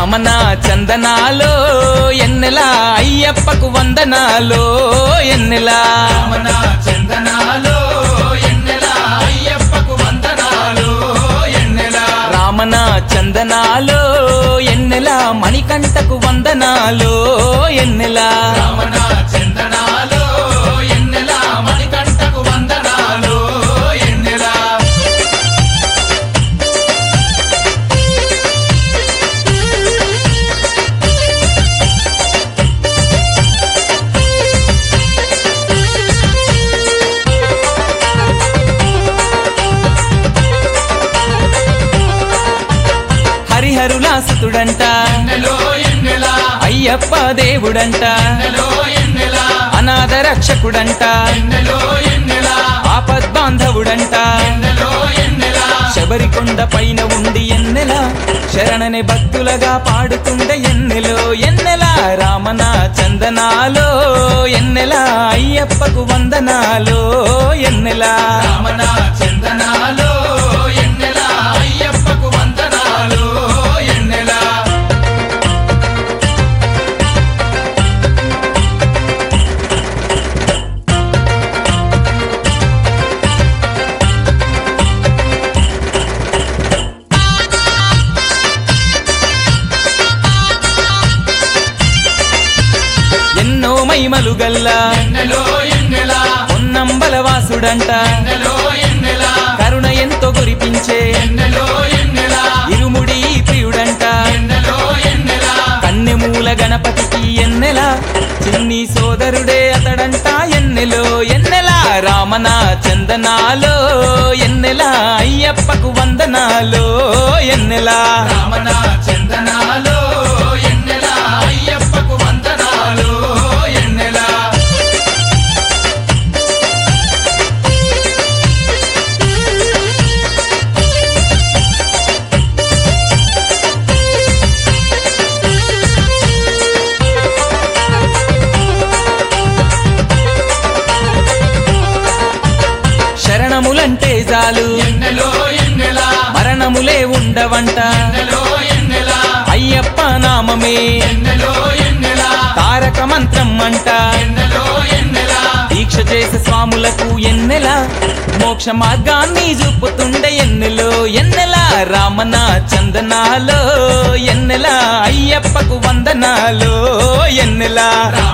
రామన చందనాలో ఎన్నెలా అయ్యప్పకు వందనాలో ఎన్నెలా రామన చందనాలో ఎన్నెలా అయ్యప్పకు వందనాలు ఎన్నెలా రామన చందనాలో ఎన్నెలా మణికంఠకు వందనాలో ఎన్నెలా రామన చందనాలో ఎన్నెలా మణికంఠకు వందనాలు ఎన్నెలా హరిహరులాసుతుడంట ఎన్నెలో ఎన్నెలా అయ్యప్ప దేవుడంట ఎన్నెలో ఎన్నెలా అనాథ రక్షకుడంట ఎన్నెలో ఎన్నెలా ఆపద్బాంధవుడంట ఎన్నెలో ఎన్నెలా శబరికొండ పైన ఉండి ఎన్నెలా శరణని భక్తులగా పాడుతుండే ఎన్నెలో ఎన్నెలా రామన చందనాలో ఎన్నెలా అయ్యప్పకు వందనాలో ఎన్నెలా రామన చందనాలో ఎన్నెలా అయ్యప్పకు వందనాలు ఎన్నెలా ఎన్నో మైమలు గల్లా ఎన్నెలో ఎన్నెలా పొన్నంబల వాసుడంట ఎన్నెలో ఎన్నెలా కరుణ ఎంతో గురిపించే ఎన్నెలో ఎన్నెలా ఇరుముడి ప్రియుడంట ఎన్నెలో ఎన్నెలా కన్నెమూల గణపతికి ఎన్నెలా చిన్ని సోదరుడే అతడంట ఎన్నెలో ఎన్నెలా రామన చందనాలో ఎన్నెలా అయ్యప్పకు వందనాలో ఎన్నెలా రామన చందనాలో ఎన్నెలా అయ్యప్పకు వందనాలు ఎన్నెలా శరణములంటే చాలు ఎన్నెలో ఎన్నెలా మరణములే ఉండవంట ఎన్నెలో ఎన్నెలా అయ్యప్ప నామమే ఎన్నెలో ఎన్నెలా తారక మంత్రం అంట ఎన్నెలో ఎన్నెలా దీక్ష చేసే స్వాములకు ఎన్నెలా మోక్ష మార్గాన్ని చూపుతుండే ఎన్నెలో ఎన్నెలా రామన చందనాలో ఎన్నెలా అయ్యప్పకు వందనాలో ఎన్నెలా రామన